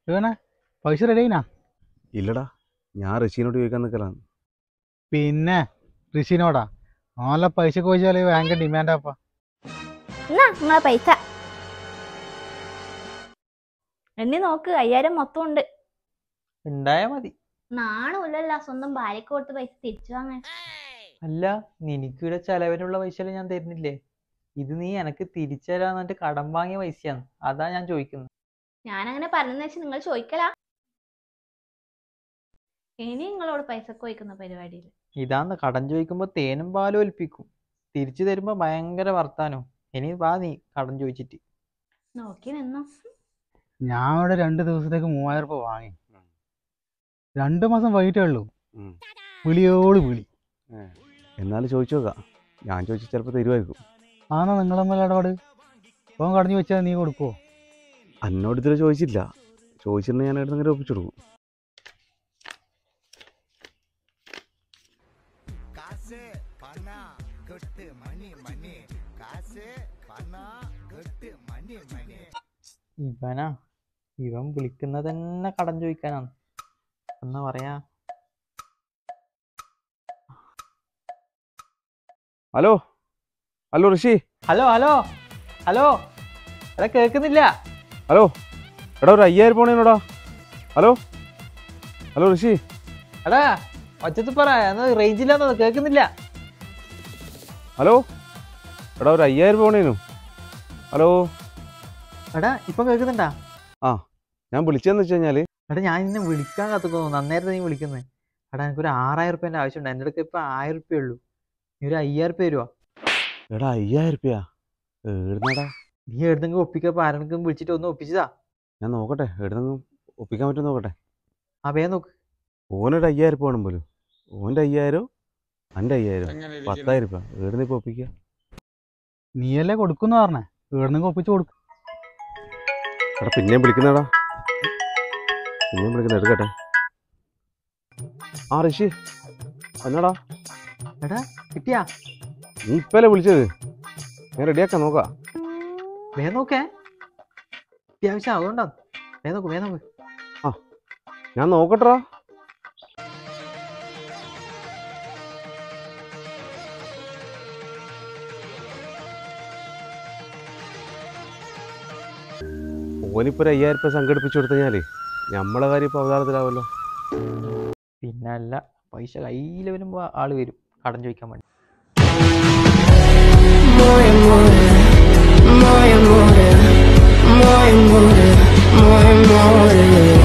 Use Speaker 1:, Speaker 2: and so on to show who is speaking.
Speaker 1: ഇവനെ പൈസ റെഡി ആയിനാ
Speaker 2: ഇല്ലടാ ഞാൻ ഋഷിനോട് ചോദിക്കാൻ നിൽക്കലാണ്
Speaker 1: പിന്നെ ഋഷിനോടാ നല്ല പൈസക്ക് ചോദിച്ചാൽ ഭയങ്കര ഡിമാൻഡാപ്പാ
Speaker 3: എന്നാ നിങ്ങളെ പൈസ എണ്ണി നോക്ക് അയ്യായിരം മൊത്തം ഉണ്ട്
Speaker 4: ഉണ്ടായാ മതി
Speaker 3: നാണമില്ലല്ല സ്വന്തം ഭാര്യക്ക് കൊടുത്ത് പൈസ തിരിച്ചു വാങ്ങാൻ
Speaker 4: അല്ല നിനക്കിവിടെ ചെലവിനുള്ള പൈസ ഞാൻ തരുന്നില്ലേ ഇത് നീ എനക്ക് തിരിച്ചു തരാന്ന് പറഞ്ഞിട്ട് കടം വാങ്ങിയ പൈസയാണ് അതാ ഞാൻ ചോദിക്കുന്നത്
Speaker 3: ഞാൻ അങ്ങനെ പറഞ്ഞെന്ന് വെച്ചാൽ നിങ്ങൾ ചോദിക്കലാ ഇനി നിങ്ങളോട് പൈസക്ക് ചോദിക്കുന്ന പരിപാടിയിൽ
Speaker 4: ഇതാന്ന് കടം ചോദിക്കുമ്പോ തേനും പാലും ഒലിപ്പിക്കും തിരിച്ചു തരുമ്പോ ഭയങ്കര വർത്താനോ ഇനി വാ നീ കടം ചോദിച്ചിട്ട്
Speaker 3: നോക്കി നിന്നോ
Speaker 1: ഞാൻ ഇവിടെ രണ്ട് ദിവസത്തേക്ക് മൂവായിരം രൂപ വാങ്ങി രണ്ട് മാസം വൈകിട്ടേ ഉള്ളൂ
Speaker 2: ഉം.
Speaker 1: വിളിയോട് വിളി
Speaker 2: എന്നാലും ചോദിച്ചു നോക്കാം ഞാൻ ചോദിച്ചു ചിലപ്പോൾ തരുമായിരിക്കും
Speaker 1: ആണോ നിങ്ങൾ തമ്മിൽ ഇടപാട് ഇപ്പം കടഞ്ഞു വെച്ചാൽ നീ കൊടുക്കുവോ
Speaker 2: എന്നോട് ഇതുവരെ ചോദിച്ചില്ല ചോദിച്ചിട്ടുണ്ടെങ്കിൽ ഞാൻ ഇടന്നെങ്കിലും ഒപ്പിച്ചു കൊടുക്കും
Speaker 5: காசு பணம் கொட்டு மணி மணி காசு பணம் கொட்டு மணி மணி
Speaker 4: ഇവനാ ഇവൻ വിളിക്കുന്നത് തന്നെ കടം ചോദിക്കാനാണ് എന്നാ പറയാ
Speaker 2: hello hello Rishi
Speaker 4: hello hello hello എടാ കേക്കുന്നില്ല
Speaker 2: ഹലോ എടാ ഒരു അയ്യായിരം പോണേനോടാ ഹലോ ഹലോ ഋഷി
Speaker 4: എടാ ഒച്ചത്ത് പറ റേഞ്ച് ഇല്ലാന്നത് കേക്കുന്നില്ല
Speaker 2: ഹലോ എടാ ഒരു അയ്യായിരം പോണേനു ഹലോ
Speaker 4: എടാ ഇപ്പൊ കേക്കുന്നുണ്ടാ
Speaker 2: ഞാൻ വിളിച്ചതെന്ന് വെച്ച് കഴിഞ്ഞാൽ
Speaker 4: എടാ ഞാൻ നിന്നെ വിളിക്കാൻ കത്തുക്കുന്നു നന്നേരത്തെ നീ വിളിക്കുന്നത് എടാ എനിക്കൊരു ആറായിരം റുപ്യൻ്റെ ആവശ്യമുണ്ട് എൻ്റെ അടുത്ത് ഇപ്പൊ ആയിരം റുപ്യ ഉള്ളൂ നീ ഒരു അയ്യായിരം റുപ്യ തരുവാ
Speaker 2: എടാ അയ്യായിരം റുപ്യാ എഴുന്നടാ
Speaker 4: നീ എവിടെന്നെങ്കിലും ഒപ്പിക്കപ്പോ ആരെങ്കിലും വിളിച്ചിട്ട് ഒന്ന് ഒപ്പിച്ചതാ
Speaker 2: ഞാൻ നോക്കട്ടെ എവിടെന്നെങ്കിലും ഒപ്പിക്കാൻ പറ്റുമോ നോക്കട്ടെ
Speaker 4: ആ വേഗം നോക്ക്
Speaker 2: ഓനൊരു അയ്യായിരം പോകണം പോലും ഓൻ്റെ അയ്യായിരം എൻ്റെ അയ്യായിരം പത്തായിരം രൂപ എവിടുന്ന് ഇപ്പോൾ ഒപ്പിക്കുക
Speaker 1: നീയല്ലേ കൊടുക്കുന്ന പറഞ്ഞേ ഇവിടുന്ന് ഒപ്പിച്ച് കൊടുക്കും
Speaker 2: എടാ പിന്നെയും വിളിക്കുന്നടാ പിന്നെയും വിളിക്കുന്ന എടുക്കട്ടെ ആ ഋഷി എന്നാടാ
Speaker 4: എടാ കിട്ടിയാ
Speaker 2: നീ ഇപ്പല്ലേ വിളിച്ചത് ഞാൻ റെഡിയാക്കാം നോക്കാം
Speaker 4: വേഗം നോക്കേ അത്യാവശ്യം അതുകൊണ്ടാ വേഗം നോക്ക് വേഗം നോക്ക്
Speaker 2: ഞാൻ നോക്കട്ടെടാ ഓനിപ്പോ ഒരു അയ്യായിരം രൂപ സംഘടിപ്പിച്ചു കൊടുത്തു കഴിഞ്ഞാല് നമ്മളെ കാര്യം ഇപ്പൊ അവതാരത്തിലാവല്ലോ
Speaker 4: പിന്നെ അല്ല പൈസ കയ്യിൽ വരുമ്പോ ആള് വരും കടം ചോദിക്കാൻ വേണ്ടി
Speaker 6: More and more, more and more, more and more, more and more.